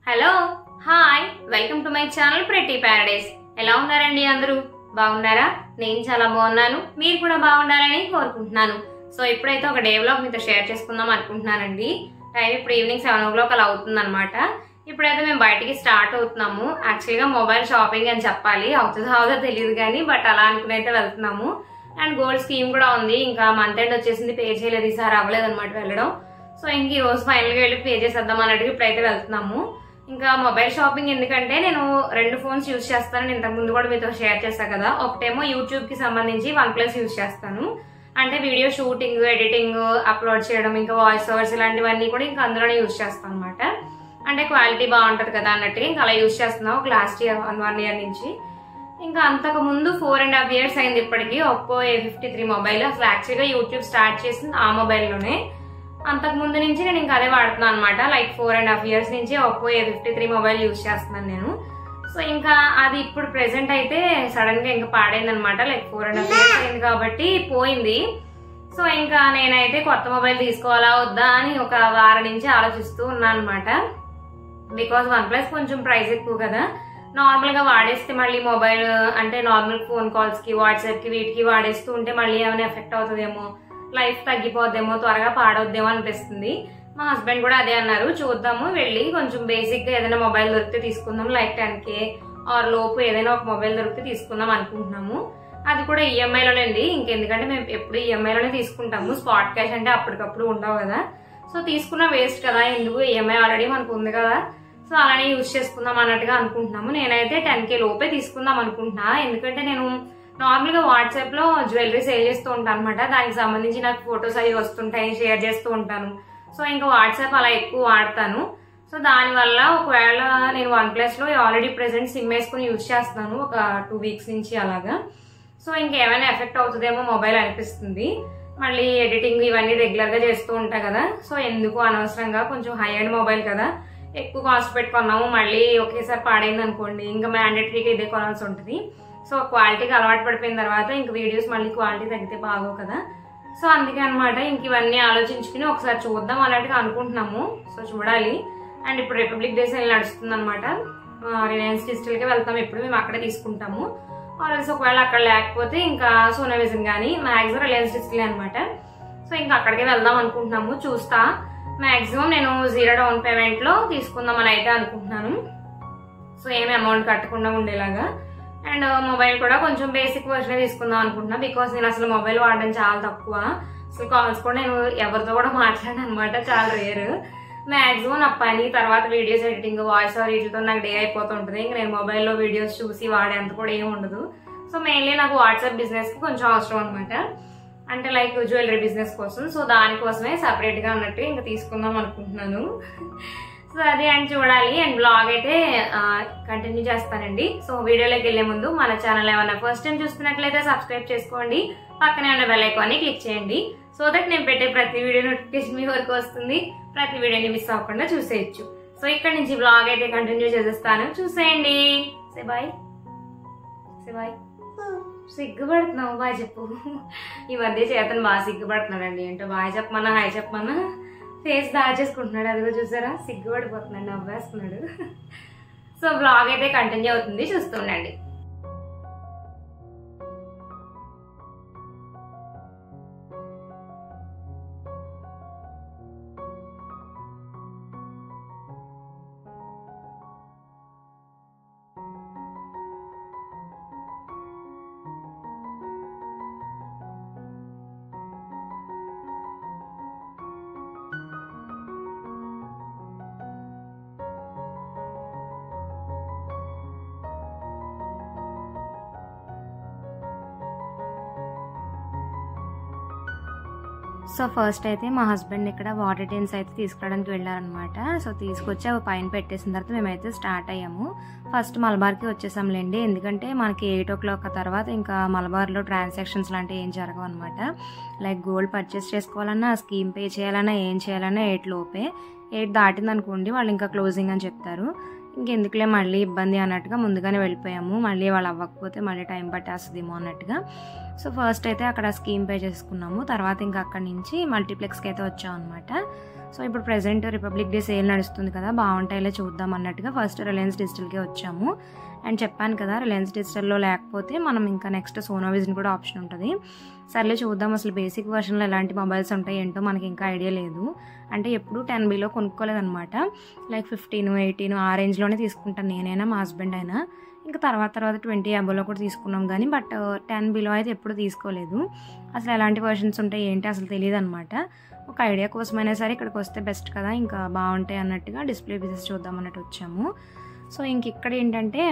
hello hi welcome to my channel pretty paradise ఎలా ఉన్నారండి అందరూ బాగున్నారా నేను చాలా బాగున్నాను మీరు కూడా బాగుండాలని కోరుకుంటున్నాను సో ఇప్పుడైతే ఒక డే వ్లాగ్ మీతో షేర్ చేసుకుందాం అనుకుంటున్నానండి టైం ఇప్పుడు ఈవినింగ్ సెవెన్ ఓ క్లాక్ అలా అవుతుందన్నమాట ఇప్పుడైతే మేము బయటికి స్టార్ట్ అవుతున్నాము యాక్చువల్గా మొబైల్ షాపింగ్ అని చెప్పాలి అవుతుందో అవుదో తెలియదు కానీ బట్ అలా అనుకుని అయితే వెళ్తున్నాము అండ్ గోల్డ్ స్కీమ్ కూడా ఉంది ఇంకా మంత్ ఎండ్ వచ్చేసింది పే చేయలేదు ఈసారి అవ్వలేదు అనమాట వెళ్ళడం సో ఇంక ఈ రోజు ఫైనల్ గా వెళ్ళి పే చేసేద్దాం అన్నట్టుగా ఇప్పుడైతే వెళ్తున్నాము ఇంకా మొబైల్ షాపింగ్ ఎందుకంటే నేను రెండు ఫోన్స్ యూజ్ చేస్తాను నేను ఇంతకు ముందు కూడా మీతో షేర్ చేస్తాను కదా ఒకటేమో యూట్యూబ్ కి సంబంధించి వన్ ప్లస్ యూజ్ చేస్తాను అంటే వీడియో షూటింగ్ ఎడిటింగ్ అప్లోడ్ చేయడం ఇంకా వాయిస్ ఓవర్స్ ఇలాంటివన్నీ కూడా ఇంకా అందులోనే యూజ్ చేస్తాను అనమాట అంటే క్వాలిటీ బాగుంటది కదా అన్నట్టుగా ఇంకా అలా యూజ్ చేస్తున్నాం ఒక last year one one year నుంచి ఇంకా అంతకు ముందు ఫోర్ అండ్ హాఫ్ ఇయర్స్ అయింది ఇప్పటికి Oppo A fifty three mobile అసలు యాక్చువల్గా యూట్యూబ్ స్టార్ట్ చేసింది ఆ మొబైల్లోనే అంతకు ముందు నుంచి నేను ఇంకా అదే వాడుతున్నాను అనమాట like four and half years నుంచి Oppo A fifty three mobile use చేస్తున్నాను నేను సో ఇంకా అది ఇప్పుడు ప్రెసెంట్ అయితే సడన్ గా ఇంకా పాడైంది అనమాట like four and half years అయింది కాబట్టి పోయింది సో ఇంకా నేనైతే కొత్త మొబైల్ తీసుకోవాలా వద్దా అని ఒక వారం నుంచి ఆలోచిస్తూ ఉన్నాను అనమాట బికాస్ వన్ ప్లస్ కొంచెం ప్రైస్ ఎక్కువ కదా నార్మల్ గా వాడేస్తే మళ్ళీ మొబైల్ అంటే నార్మల్ ఫోన్ కాల్స్ కి వాట్సాప్ కి వీటికి వాడేస్తూ ఉంటే మళ్ళీ ఏమైనా ఎఫెక్ట్ అవుతుందేమో లైఫ్ తగ్గిపోద్దేమో త్వరగా పాడొద్దేమో అనిపిస్తుంది మా హస్బెండ్ కూడా అదే అన్నారు చూద్దాము వెళ్ళి కొంచెం బేసిక్ గా ఏదైనా మొబైల్ దొరికితే తీసుకుందాం లైక్ టెన్ కే ఆర్ లోపు ఏదైనా ఒక మొబైల్ దొరికితే తీసుకుందాం అనుకుంటున్నాము అది కూడా ఈఎంఐలోనండి ఇంకెందుకంటే మేము ఎప్పుడు ఈఎంఐలోనే తీసుకుంటాము స్పాట్ క్యాష్ అంటే అప్పటికప్పుడు ఉండవు కదా సో తీసుకున్న వేస్ట్ కదా ఎందుకు ఈఎంఐ ఆల్రెడీ మనకు ఉంది కదా సో అలానే యూజ్ చేసుకుందాం అన్నట్టుగా అనుకుంటున్నాము నేనైతే టెన్ కే లోపే తీసుకుందాం అనుకుంటున్నా ఎందుకంటే నేను నార్మల్ గా వాట్సాప్ లో జ్యువెలరీ సేల్ చేస్తూ ఉంటాను అనమాట దానికి సంబంధించి నాకు ఫొటోస్ అవి వస్తుంటాయి షేర్ చేస్తూ ఉంటాను సో ఇంకా వాట్సాప్ అలా ఎక్కువ వాడతాను సో దానివల్ల ఒకవేళ నేను వన్ ప్లస్ లో ఆల్రెడీ ప్రెసెంట్ సిమ్ వేసుకుని యూజ్ చేస్తున్నాను ఒక టూ వీక్స్ నుంచి అలాగా సో ఇంకేమైనా ఎఫెక్ట్ అవుతుందేమో మొబైల్ అనిపిస్తుంది మళ్ళీ ఎడిటింగ్ ఇవన్నీ రెగ్యులర్ గా చేస్తూ ఉంటా కదా సో ఎందుకు అనవసరంగా కొంచెం హై అండ్ మొబైల్ కదా ఎక్కువ కాస్ట్ పెట్టుకున్నాము మళ్ళీ ఒకేసారి పాడైంది అనుకోండి ఇంకా మ్యాండేటరీగా ఇదే కొనాల్సి ఉంటుంది సో క్వాలిటీకి అలవాటు పడిపోయిన తర్వాత ఇంక వీడియోస్ మళ్ళీ క్వాలిటీ తగ్గితే బాగో కదా సో అందుకే అనమాట ఇంక ఇవన్నీ ఆలోచించుకుని ఒకసారి చూద్దాం అన్నట్టుగా అనుకుంటున్నాము సో చూడాలి అండ్ ఇప్పుడు రిపబ్లిక్ డే సేల్ నడుస్తుంది అనమాట రిలయన్స్ డిజిటల్కి వెళ్తాం ఎప్పుడు మేము అక్కడే తీసుకుంటాము ఆల్రెడీ ఒకవేళ అక్కడ లేకపోతే ఇంకా సోనా విజన్ కానీ మ్యాక్సిమం రిలయన్స్ డిజిటల్ అనమాట సో ఇంకా అక్కడికే వెళ్దాం అనుకుంటున్నాము చూస్తా మాక్సిమం నేను జీరో డౌన్ పేమెంట్ లో తీసుకుందామని అయితే అనుకుంటున్నాను సో ఏమి అమౌంట్ కట్టకుండా ఉండేలాగా అండ్ మొబైల్ కూడా కొంచెం బేసిక్ వర్షన్ తీసుకుందాం అనుకుంటున్నా బికాస్ నేను అసలు మొబైల్ వాడడం చాలా తక్కువ అసలు కాల్స్ కూడా నేను ఎవరితో కూడా మాట్లాడాను అనమాట చాలా రేర్ మాక్సిమం నా పని తర్వాత వీడియోస్ ఎడిటింగ్ వాయిస్ ఓవర్ వీటితో నాకు డే అయిపోతూ ఉంటుంది ఇంకా నేను మొబైల్లో వీడియోస్ చూసి వాడేంత కూడా ఏమి ఉండదు సో మెయిన్లీ నాకు వాట్సాప్ బిజినెస్ కి కొంచెం అవసరం అనమాట అంటే లైక్ జ్యువెలరీ బిజినెస్ కోసం సో దానికోసమే సపరేట్ గా ఉన్నట్టు ఇంకా తీసుకుందాం అనుకుంటున్నాను సో అది అండ్ చూడాలి అండ్ బ్లాగ్ అయితే కంటిన్యూ చేస్తానండి సో వీడియోలోకి వెళ్లే ముందు మన ఛానల్ ఏమైనా ఫస్ట్ టైం చూస్తున్నట్లయితే సబ్స్క్రైబ్ చేసుకోండి పక్కనే ఉన్న బెల్ ఐకాన్ని క్లిక్ చేయండి సో దట్ నేను పెట్టే ప్రతి వీడియో నోటిఫికేషన్ మీ వరకు వస్తుంది ప్రతి వీడియోని మిస్ అవ్వకుండా చూసేయచ్చు సో ఇక్కడ నుంచి బ్లాగ్ అయితే కంటిన్యూ చేసేస్తాను చూసేయండి సే బాయ్ సే బాయ్ సిగ్గుపడుతున్నావు బాయ్ చెప్పు ఈ మధ్య చేతను బాగా సిగ్గుపడుతున్నాడండి అంటే బాయ్ చెప్పమన్నా హాయ్ చెప్పమన్నా ఫేస్ దాచేసుకుంటున్నాడు అదిగో చూసారా సిగ్గుపడిపోతున్నాడు నవ్వేస్తున్నాడు సో బ్లాగ్ అయితే కంటిన్యూ అవుతుంది చూస్తుండండి సో ఫస్ట్ అయితే మా హస్బెండ్ ఇక్కడ వాటర్ టిన్స్ అయితే తీసుకురావడానికి వెళ్ళారనమాట సో తీసుకొచ్చి అవి పైన పెట్టేసిన తర్వాత మేమైతే స్టార్ట్ అయ్యాము ఫస్ట్ మలబార్కి వచ్చేసాంలేండి ఎందుకంటే మనకి ఎయిట్ ఓ క్లాక్ తర్వాత ఇంకా మలబార్లో ట్రాన్సాక్షన్స్ లాంటివి ఏం జరగవు అనమాట లైక్ గోల్డ్ పర్చేస్ చేసుకోవాలన్నా స్కీమ్ పే చేయాలన్నా ఏం చేయాలన్నా ఎయిట్ లోపే ఎయిట్ దాటింది అనుకోండి వాళ్ళు ఇంకా క్లోజింగ్ అని చెప్తారు ఇంకెందుకులే మళ్ళీ ఇబ్బంది అన్నట్టుగా ముందుగానే వెళ్ళిపోయాము మళ్ళీ వాళ్ళు అవ్వకపోతే మళ్ళీ టైం పట్టేస్తుందేమో అన్నట్టుగా సో ఫస్ట్ అయితే అక్కడ స్కీమ్ పే చేసుకున్నాము తర్వాత ఇంకా అక్కడి నుంచి మల్టీప్లెక్స్కి అయితే వచ్చాం అనమాట సో ఇప్పుడు ప్రజెంట్ రిపబ్లిక్ డే సేల్ నడుస్తుంది కదా బాగుంటాయిలే చూద్దాం అన్నట్టుగా ఫస్ట్ రిలయన్స్ డిజిటల్కే వచ్చాము అండ్ చెప్పాను కదా రిలయన్స్ డిజిటల్లో లేకపోతే మనం ఇంకా నెక్స్ట్ సోనా విజన్ కూడా ఆప్షన్ ఉంటుంది సర్లే చూద్దాం అసలు బేసిక్ వర్షన్లో ఎలాంటి మొబైల్స్ ఉంటాయి ఏంటో మనకి ఇంకా ఐడియా లేదు అంటే ఎప్పుడు టెన్ బీలో కొనుక్కోలేదన్నమాట లైక్ ఫిఫ్టీన్ ఎయిటీన్ ఆ రేంజ్లోనే తీసుకుంటాను నేనైనా మా హస్బెండ్ అయినా ఇంకా తర్వాత తర్వాత ట్వంటీ అబోలో కూడా తీసుకున్నాం కానీ బట్ టెన్ బిలో అయితే ఎప్పుడు తీసుకోలేదు అసలు ఎలాంటి వర్షన్స్ ఉంటాయి ఏంటి అసలు తెలియదు అనమాట ఒక ఐడియా కోసమైనా సరే ఇక్కడికి వస్తే బెస్ట్ కదా ఇంకా బాగుంటాయి అన్నట్టుగా డిస్ప్లే పీసెస్ చూద్దాం అన్నట్టు వచ్చాము సో ఇంక ఇక్కడ ఏంటంటే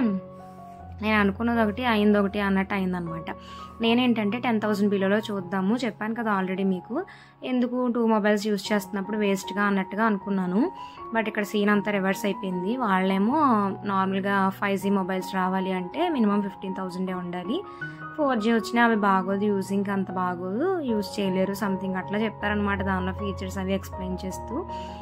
నేను అనుకున్నది ఒకటి అయింది ఒకటి అన్నట్టు అయిందనమాట నేనేంటంటే టెన్ థౌసండ్ బిలోలో చూద్దాము చెప్పాను కదా ఆల్రెడీ మీకు ఎందుకు టూ మొబైల్స్ యూస్ చేస్తున్నప్పుడు వేస్ట్గా అన్నట్టుగా అనుకున్నాను బట్ ఇక్కడ సీన్ అంతా రివర్స్ అయిపోయింది వాళ్ళేమో నార్మల్గా ఫైవ్ జీ మొబైల్స్ రావాలి అంటే మినిమం ఫిఫ్టీన్ థౌజండే ఉండాలి ఫోర్ జీ వచ్చినా అవి బాగోదు యూజింగ్ అంత బాగోదు యూజ్ చేయలేరు సంథింగ్ అట్లా చెప్పారనమాట దానిలో ఫీచర్స్ అవి ఎక్స్ప్లెయిన్ చేస్తూ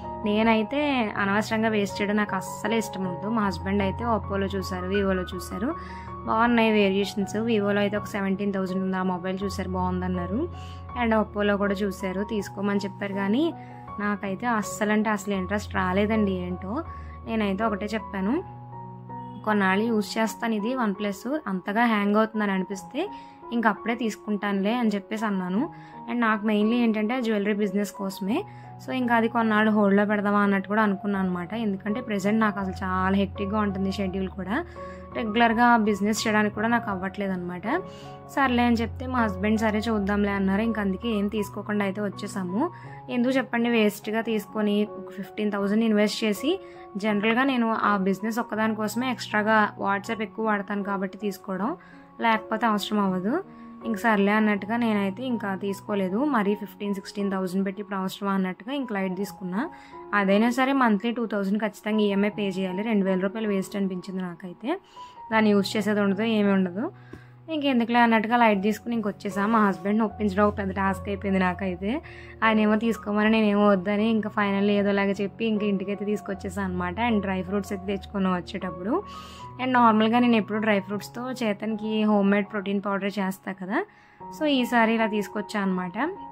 నేనైతే అనవసరంగా వేస్ట్ చేయడం నాకు అస్సలే ఇష్టం ఉండదు మా హస్బెండ్ అయితే ఒప్పోలో చూసారు వివోలో చూసారు బాగున్నాయి వేరియేషన్స్ వివోలో అయితే ఒక సెవెంటీన్ థౌజండ్ ఉంది ఆ మొబైల్ చూసారు బాగుందన్నారు అండ్ ఒప్పోలో కూడా చూసారు తీసుకోమని చెప్పారు కానీ నాకైతే అస్సలు అంటే అసలు ఇంట్రెస్ట్ రాలేదండి ఏంటో నేనైతే ఒకటే చెప్పాను కొన్నాళ్ళు యూజ్ చేస్తాను ఇది వన్ ప్లస్ అంతగా హ్యాంగ్ అవుతుందని అనిపిస్తే ఇంక అప్పుడే తీసుకుంటానులే అని చెప్పేసి అన్నాను అండ్ నాకు మెయిన్లీ ఏంటంటే జ్యువెలరీ బిజినెస్ కోసమే సో ఇంకా అది కొన్నాళ్ళు హోల్డ్లో పెడదామా అన్నట్టు కూడా అనుకున్నాను అనమాట ఎందుకంటే ప్రజెంట్ నాకు అసలు చాలా హెక్టిక్గా ఉంటుంది షెడ్యూల్ కూడా రెగ్యులర్గా బిజినెస్ చేయడానికి కూడా నాకు అవ్వట్లేదు అనమాట సర్లే అని చెప్తే మా హస్బెండ్ సరే చూద్దాంలే అన్నారు ఇంక అందుకే ఏం తీసుకోకుండా అయితే వచ్చేసాము ఎందుకు చెప్పండి వేస్ట్గా తీసుకొని ఒక ఫిఫ్టీన్ థౌజండ్ ఇన్వెస్ట్ చేసి జనరల్గా నేను ఆ బిజినెస్ ఒక్కదాని కోసమే ఎక్స్ట్రాగా వాట్సాప్ ఎక్కువ వాడతాను కాబట్టి తీసుకోవడం లేకపోతే అవసరం అవ్వదు ఇంక సర్లే అన్నట్టుగా నేనైతే ఇంకా తీసుకోలేదు మరీ ఫిఫ్టీన్ సిక్స్టీన్ థౌసండ్ పెట్టి ఇప్పుడు అవసరమా అన్నట్టుగా ఇంక లైట్ తీసుకున్నా అదైనా సరే మంత్లీ టూ థౌసండ్ ఖచ్చితంగా ఈఎంఐ పే చేయాలి రెండు వేల రూపాయలు వేస్ట్ అనిపించింది నాకైతే దాన్ని యూస్ చేసేది ఉండదు ఏమీ ఉండదు ఇంకెందుకులే అన్నట్టుగా లైట్ తీసుకుని ఇంకొచ్చేసా మా హస్బెండ్ని ఒప్పించడం ఒక పెద్ద టాస్క్ అయిపోయింది నాకైతే ఆయన ఏమో తీసుకోమని నేనేమో వద్దని ఇంకా ఫైనల్ ఏదోలాగా చెప్పి ఇంకా ఇంటికైతే తీసుకొచ్చేసాను అనమాట అండ్ డ్రై ఫ్రూట్స్ అయితే తెచ్చుకొని వచ్చేటప్పుడు అండ్ నార్మల్గా నేను ఎప్పుడు డ్రై ఫ్రూట్స్తో చేతనికి హోమ్ మేడ్ ప్రోటీన్ పౌడర్ చేస్తా కదా సో ఈసారి ఇలా తీసుకొచ్చా అనమాట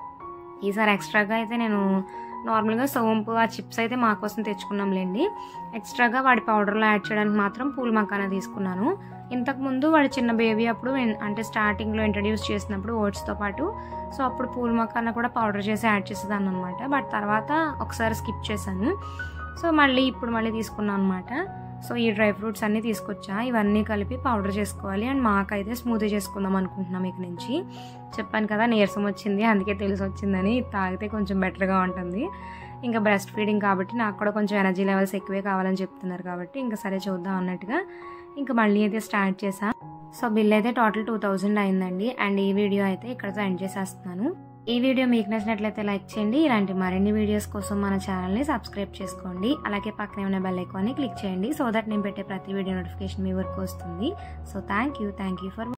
ఈసారి ఎక్స్ట్రాగా అయితే నేను నార్మల్గా సోంపు ఆ చిప్స్ అయితే మా కోసం తెచ్చుకున్నాంలేండి ఎక్స్ట్రాగా వాడి పౌడర్లో యాడ్ చేయడానికి మాత్రం పూల్ మకానా తీసుకున్నాను ఇంతకుముందు వాడి చిన్న బేబీ అప్పుడు అంటే స్టార్టింగ్లో ఇంట్రడ్యూస్ చేసినప్పుడు ఓట్స్తో పాటు సో అప్పుడు పూల్ మకానా కూడా పౌడర్ చేసి యాడ్ చేసేదాన్ని అనమాట బట్ తర్వాత ఒకసారి స్కిప్ చేశాను సో మళ్ళీ ఇప్పుడు మళ్ళీ తీసుకున్నాను అనమాట సో ఈ డ్రై ఫ్రూట్స్ అన్నీ తీసుకొచ్చా ఇవన్నీ కలిపి పౌడర్ చేసుకోవాలి అండ్ మాకైతే స్మూతీ చేసుకుందాం అనుకుంటున్నాం ఇక నుంచి చెప్పాను కదా నీరసం వచ్చింది అందుకే తెలిసి వచ్చిందని తాగితే కొంచెం బెటర్గా ఉంటుంది ఇంకా బ్రెస్ట్ ఫీడింగ్ కాబట్టి నాకు కూడా కొంచెం ఎనర్జీ లెవెల్స్ ఎక్కువే కావాలని చెప్తున్నారు కాబట్టి ఇంకా సరే చూద్దాం అన్నట్టుగా ఇంకా మళ్ళీ అయితే స్టార్ట్ చేసా సో బిల్ అయితే టోటల్ టూ థౌజండ్ అయిందండి అండ్ ఈ వీడియో అయితే ఇక్కడతో ఎండ్ చేసేస్తున్నాను ఈ వీడియో మీకు నచ్చినట్లయితే లైక్ చేయండి ఇలాంటి మరిన్ని వీడియోస్ కోసం మన ఛానల్ని సబ్స్క్రైబ్ చేసుకోండి అలాగే పక్కనే ఉన్న బెల్ ఐకాన్ని క్లిక్ చేయండి సో దట్ నేను పెట్టే ప్రతి వీడియో నోటిఫికేషన్ మీ వరకు వస్తుంది so thank you thank you for